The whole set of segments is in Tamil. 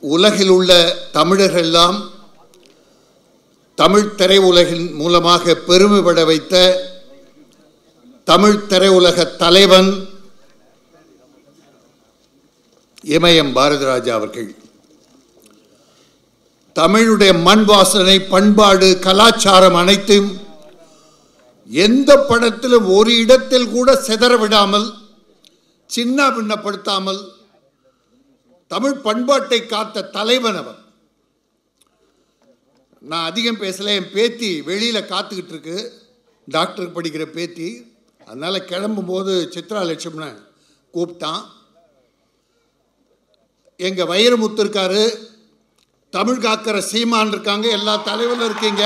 உலகில் உள்ள தமிழர்களெல்லாம் தமிழ் திரையுலகின் மூலமாக பெருமைப்பட வைத்த தமிழ் திரையுலக தலைவன் இமயம் பாரதிராஜா அவர்கள் தமிழுடைய மண் வாசனை பண்பாடு கலாச்சாரம் அனைத்தும் எந்த படத்திலும் ஒரு இடத்தில் கூட சிதற விடாமல் சின்ன பின்னப்படுத்தாமல் தமிழ் பண்பாட்டை காத்த தலைவன் அவன் நான் அதிகம் பேசல என் பேத்தி வெளியில் காத்துக்கிட்டு இருக்கு டாக்டருக்கு படிக்கிற பேத்தி அதனால் கிளம்பும்போது சித்ரா லட்சுமண கூப்பிட்டான் எங்கள் வைரமுத்து இருக்காரு தமிழ் காக்கிற சீமான் இருக்காங்க எல்லா தலைவரும் இருக்கீங்க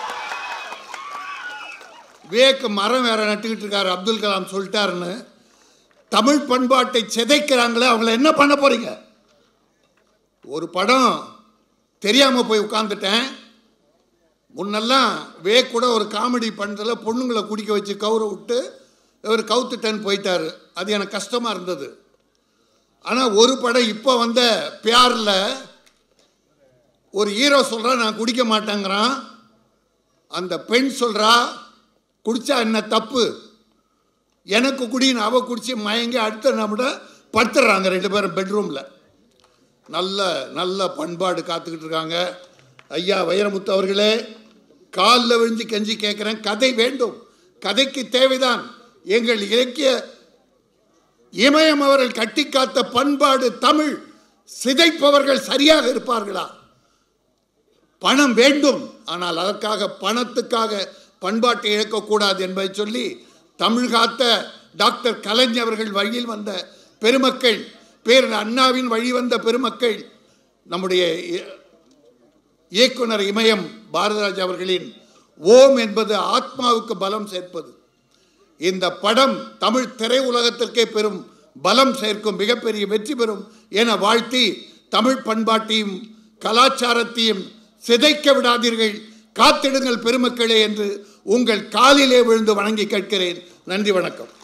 விவேக் மரம் வேற நட்டுக்கிட்டு இருக்காரு அப்துல் கலாம் சொல்லிட்டாருன்னு தமிழ் பண்பாட்டை சிதைக்கிறாங்களே அவங்கள என்ன பண்ண போறீங்க ஒரு படம் தெரியாமல் போய் உட்காந்துட்டேன் முன்னெல்லாம் வே கூட ஒரு காமெடி பண்ணதில் பொண்ணுங்களை குடிக்க வச்சு கவுர விட்டு இவர் கவுத்துட்டேன்னு போயிட்டாரு அது எனக்கு கஷ்டமாக இருந்தது ஆனால் ஒரு படம் இப்போ வந்த பியாரில் ஒரு ஹீரோ சொல்கிறா நான் குடிக்க மாட்டேங்கிறான் அந்த பெண் சொல்கிறா குடித்தா என்ன தப்பு எனக்கு குடின்னு அவ குடிச்சு மயங்கி அடுத்த நம்மட படுத்துடுறாங்க ரெண்டு பேரும் பெட்ரூமில் நல்ல நல்ல பண்பாடு காத்துக்கிட்டு இருக்காங்க ஐயா வைரமுத்து அவர்களே காலில் விழுந்து கெஞ்சி கேட்குறேன் கதை வேண்டும் கதைக்கு தேவைதான் எங்கள் இலக்கிய இமயம் அவர்கள் கட்டி காத்த பண்பாடு தமிழ் சிதைப்பவர்கள் சரியாக இருப்பார்களா பணம் வேண்டும் ஆனால் அதற்காக பணத்துக்காக பண்பாட்டை இழக்கக்கூடாது என்பதை சொல்லி தமிழ் காத்த டாக்டர் கலைஞர் அவர்கள் வழியில் வந்த பெருமக்கள் பேர் அண்ணாவின் வழி வந்த பெருமக்கள் நம்முடைய இ- இயக்குனர் இமயம் பாரதராஜ் அவர்களின் ஓம் என்பது ஆத்மாவுக்கு பலம் சேர்ப்பது இந்த படம் தமிழ் திரையுலகத்திற்கே பெரும் பலம் சேர்க்கும் மிகப்பெரிய வெற்றி பெறும் என வாழ்த்தி தமிழ் பண்பாட்டையும் கலாச்சாரத்தையும் சிதைக்க விடாதீர்கள் காத்திடுங்கள் பெருமக்களே என்று உங்கள் காலிலே விழுந்து வணங்கி கேட்கிறேன் நன்றி வணக்கம்